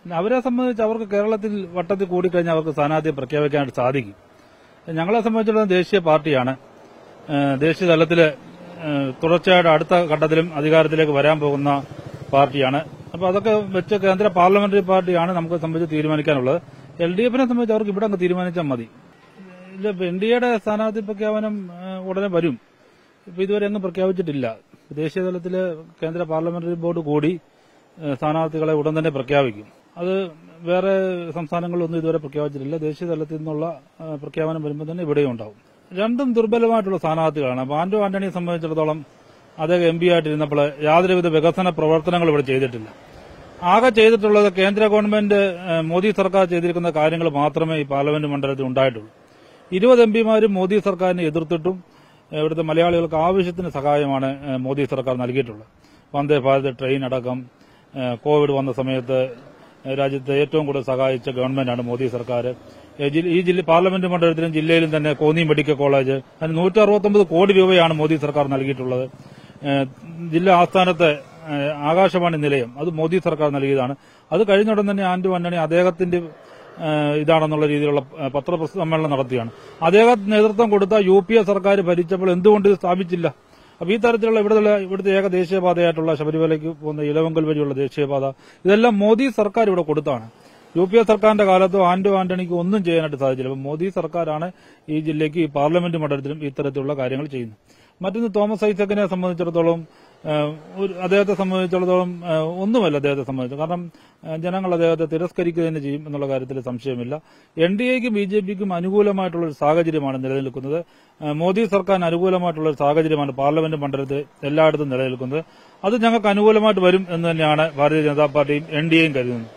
പിന്നെ അവരെ സംബന്ധിച്ച് അവർക്ക് കേരളത്തിൽ വട്ടത്തിൽ കൂടിക്കഴിഞ്ഞാൽ അവർക്ക് സ്ഥാനാർത്ഥിയെ പ്രഖ്യാപിക്കാനായിട്ട് സാധിക്കും ഞങ്ങളെ സംബന്ധിച്ചിടത്തോളം ദേശീയ പാർട്ടിയാണ് ഏഹ് ദേശീയ തലത്തിൽ തുടർച്ചയായിട്ട് അടുത്ത ഘട്ടത്തിലും അധികാരത്തിലേക്ക് വരാൻ പോകുന്ന പാർട്ടിയാണ് അപ്പോൾ അതൊക്കെ വെച്ച് കേന്ദ്ര പാർലമെന്ററി പാർട്ടിയാണ് നമുക്ക് സംബന്ധിച്ച് തീരുമാനിക്കാനുള്ളത് എൽ ഡി എഫിനെ സംബന്ധിച്ച് അവർക്ക് ഇവിടെ അങ്ങ് തീരുമാനിച്ചാൽ മതി ഇല്ല എൻ ഡി എയുടെ സ്ഥാനാർത്ഥി പ്രഖ്യാപനം ഏഹ് ഉടനെ വരും ഇപ്പൊ ഇതുവരെ ഒന്നും പ്രഖ്യാപിച്ചിട്ടില്ല ദേശീയ തലത്തിൽ കേന്ദ്ര പാർലമെന്ററി ബോർഡ് കൂടി ഏഹ് സ്ഥാനാർത്ഥികളെ ഉടൻ തന്നെ പ്രഖ്യാപിക്കും അത് വേറെ സംസ്ഥാനങ്ങളിലൊന്നും ഇതുവരെ പ്രഖ്യാപിച്ചിട്ടില്ല ദേശീയ തലത്തിൽ നിന്നുള്ള ഏഹ് പ്രഖ്യാപനം വരുമ്പോൾ തന്നെ ഇവിടെയും ഉണ്ടാവും രണ്ടും ദുർബലമായിട്ടുള്ള സ്ഥാനാർത്ഥികളാണ് അപ്പൊ ആന്റോ ആന്റണിയെ സംബന്ധിച്ചിടത്തോളം അദ്ദേഹം എം പി ആയിട്ടിരുന്നപ്പോൾ യാതൊരുവിധ വികസന പ്രവർത്തനങ്ങൾ ഇവിടെ ചെയ്തിട്ടില്ല ആകെ ചെയ്തിട്ടുള്ളത് കേന്ദ്ര ഗവൺമെന്റ് ഏഹ്, മോദി സർക്കാർ ചെയ്തിരിക്കുന്ന കാര്യങ്ങൾ മാത്രമേ ഈ പാർലമെന്റ് മണ്ഡലത്തിൽ ഉണ്ടായിട്ടുള്ളൂ ഇരുപത് എം പിമാരും മോദി സർക്കാരിനെ എതിർത്തിട്ടും ഏഹ്, ഇവിടുത്തെ മലയാളികൾക്ക് ആവശ്യത്തിന് സഹായമാണ് ഏഹ്, മോദി സർക്കാർ നൽകിയിട്ടുള്ളത് വന്ദേ ഭാരത് ട്രെയിൻ അടക്കം ഏഹ്, കോവിഡ് വന്ന സമയത്ത് ഏഹ്, രാജ്യത്തെ ഏറ്റവും കൂടുതൽ സഹായിച്ച ഗവൺമെന്റാണ് മോദി സർക്കാർ ഏഹ്, ജില്ല- ഈ ജില്ല പാർലമെന്റ് മണ്ഡലത്തിലും ജില്ലയിലും തന്നെ കോന്നി മെഡിക്കൽ കോളേജ് അതിന് നൂറ്റി അറുപത്തൊമ്പത് കോടി രൂപയാണ് മോദി സർക്കാർ നൽകിയിട്ടുള്ളത് ഏഹ്, ജില്ലാ ആസ്ഥാനത്തെ ഏഹ്, ആകാശവാണി നിലയം അത് മോദി സർക്കാർ നൽകിയതാണ് അത് കഴിഞ്ഞ ഉടൻ തന്നെ ആന്റു ആന്റണി അദ്ദേഹത്തിന്റെ ഏഹ്, ഇതാണെന്നുള്ള രീതിയിലുള്ള ഏഹ്, പത്രസമ്മേളനം നടത്തിയാണ് അദ്ദേഹം നേതൃത്വം കൊടുത്ത യു പി എ സർക്കാർ ഭരിച്ചപ്പോൾ എന്തുകൊണ്ട് ഇത് സ്ഥാപിച്ചില്ല അപ്പൊ ഈ തരത്തിലുള്ള ഇവിടുത്തെ ഇവിടുത്തെ ഏക ദേശീയപാതയായിട്ടുള്ള ശബരിമലയ്ക്ക് പോകുന്ന ഇലവങ്കൽ വഴിയുള്ള ദേശീയപാത ഇതെല്ലാം മോദി സർക്കാർ ഇവിടെ കൊടുത്താണ് യു പി എ സർക്കാരിന്റെ കാലത്തോ ആന്റോ ആന്റണിക്ക് ഒന്നും ചെയ്യാനായിട്ട് സാധിച്ചില്ല അപ്പൊ മോദി സർക്കാരാണ് ഈ ജില്ലയ്ക്ക് ഈ പാർലമെന്റ് മണ്ഡലത്തിലും ഇത്തരത്തിലുള്ള കാര്യങ്ങൾ ചെയ്യുന്നത് മറ്റൊന്ന് തോമസ് ഐസക്കിനെ സംബന്ധിച്ചിടത്തോളം ഏഹ്, ഒരു അദ്ദേഹത്തെ സംബന്ധിച്ചിടത്തോളം ഏഹ്, ഒന്നുമല്ല അദ്ദേഹത്തെ സംബന്ധിച്ച് കാരണം ഏഹ്, ജനങ്ങൾ അദ്ദേഹത്തെ തിരസ്കരിക്കുക തന്നെ ചെയ്യും എന്നുള്ള കാര്യത്തിൽ സംശയമില്ല എൻ ഡി എക്കും ബി ജെ പിക്കും അനുകൂലമായിട്ടുള്ള ഒരു സാഹചര്യമാണ് നിലനിൽക്കുന്നത് ഏഹ്, മോദി സർക്കാരിന് അനുകൂലമായിട്ടുള്ള ഒരു സാഹചര്യമാണ് പാർലമെന്റ് മണ്ഡലത്തിൽ എല്ലായിടത്തും നിലനിൽക്കുന്നത് അത് ഞങ്ങൾക്ക് അനുകൂലമായിട്ട് വരും എന്ന് തന്നെയാണ് ഭാരതീയ ജനതാ പാർട്ടിയും എൻ ഡി എയും കരുതുന്നത്